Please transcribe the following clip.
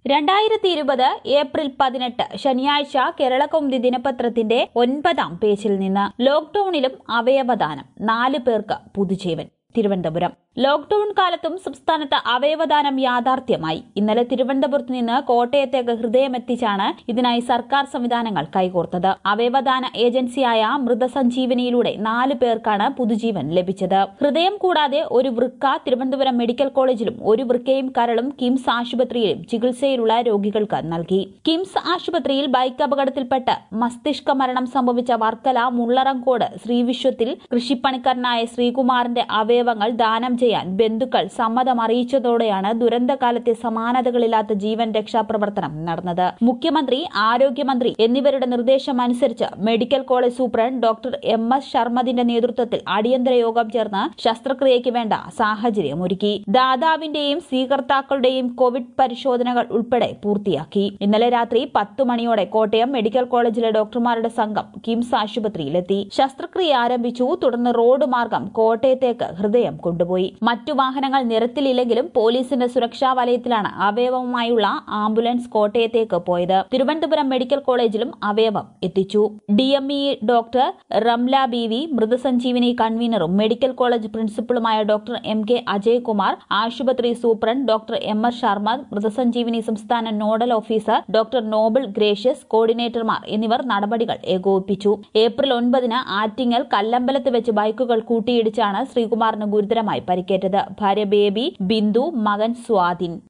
രണ്ടായിരത്തി ഇരുപത് ഏപ്രിൽ പതിനെട്ട് ശനിയാഴ്ച കേരളകൗമുദി ദിനപത്രത്തിന്റെ ഒൻപതാം പേജിൽ നിന്ന് ലോക്ഡൌണിലും അവയവദാനം നാല് പേർക്ക് പുതുജീവൻ തിരുവനന്തപുരം ലോക്ഡൌൺ കാലത്തും സംസ്ഥാനത്ത് അവയവദാനം യാഥാർത്ഥ്യമായി ഇന്നലെ തിരുവനന്തപുരത്ത് നിന്ന് കോട്ടയത്തേക്ക് ഹൃദയമെത്തിച്ചാണ് ഇതിനായി സർക്കാർ സംവിധാനങ്ങൾ കൈകോർത്തത് അവയവദാന ഏജൻസിയായ മൃതസഞ്ജീവനിയിലൂടെ നാല് പേർക്കാണ് പുതുജീവൻ ലഭിച്ചത് ഹൃദയം കൂടാതെ ഒരു വൃക്ക തിരുവനന്തപുരം മെഡിക്കൽ കോളേജിലും ഒരു വൃക്കയും കരളും കിംസ് ആശുപത്രിയിലും ചികിത്സയിലുള്ള രോഗികൾക്ക് നൽകി കിംസ് ആശുപത്രിയിൽ ബൈക്ക് അപകടത്തിൽപ്പെട്ട് മസ്തിഷ്ക മരണം സംഭവിച്ച വർക്കല മുള്ളറങ്കോട് ശ്രീവിശ്വത്തിൽ കൃഷിപ്പണിക്കാരനായ ശ്രീകുമാറിന്റെ അവയവങ്ങൾ ദാനം ചെയ്യാൻ ബന്ധുക്കൾ സമ്മതം അറിയിച്ചതോടെയാണ് ദുരന്തകാലത്തെ സമാനതകളില്ലാത്ത ജീവൻ രക്ഷാപ്രവർത്തനം നടന്നത് മുഖ്യമന്ത്രി ആരോഗ്യമന്ത്രി എന്നിവരുടെ നിർദ്ദേശമനുസരിച്ച് medical college superintendent doctor M S ശർമ്മദിന്റെ നേതൃത്വത്തിൽ അടിയന്തര യോഗം ചേർന്ന് ശസ്ത്രക്രിയയ്ക്ക് വേണ്ട സാഹചര്യം ഒരുക്കി ദാതാവിന്റെയും സ്വീകർത്താക്കളുടെയും കോവിഡ് പരിശോധനകൾ ഉൾപ്പെടെ പൂർത്തിയാക്കി ഇന്നലെ രാത്രി പത്ത് മണിയോടെ കോട്ടയം മെഡിക്കൽ കോളേജിലെ ഡോക്ടർമാരുടെ സംഘം കിംസ് ആശുപത്രിയിലെത്തി ശസ്ത്രക്രിയ ആരംഭിച്ചു തുടർന്ന് റോഡ് മാർഗം കോട്ടയത്തേക്ക് ഹൃദയം കൊണ്ടുപോയി മറ്റു വാഹനങ്ങൾ നിരത്തിലില്ലെങ്കിലും പോലീസിന്റെ സുരക്ഷാ വലയത്തിലാണ് അവയവവുമായുള്ള ആംബുലൻസ് കോട്ടയത്തേക്ക് പോയത് തിരുവനന്തപുരം മെഡിക്കൽ കോളേജിലും അവയവം എത്തിച്ചു DME doctor Ramla B V Mrithasanjeevani കൺവീനറും മെഡിക്കൽ കോളേജ് പ്രിൻസിപ്പളുമായ ഡോക്ടർ എം കെ അജയ്കുമാർ ആശുപത്രി superintendent doctor M S Sharma Mrithasanjeevani സംസ്ഥാന nodal officer doctor Noble Gracious കോർഡിനേറ്റർമാർ എന്നിവർ നടപടികൾ ഏകോപിപ്പിച്ചു ഏപ്രിൽ ഒൻപതിന് ആറ്റിങ്ങൽ കല്ലമ്പലത്ത് വെച്ച് ബൈക്കുകൾ കൂട്ടിയിടിച്ചാണ് ശ്രീകുമാറിന് ഗുരുതരമായി പരിക്കേറ്റത് ഭാര്യ ബേബി ബിന്ദു മകൻ സ്വാതിൻ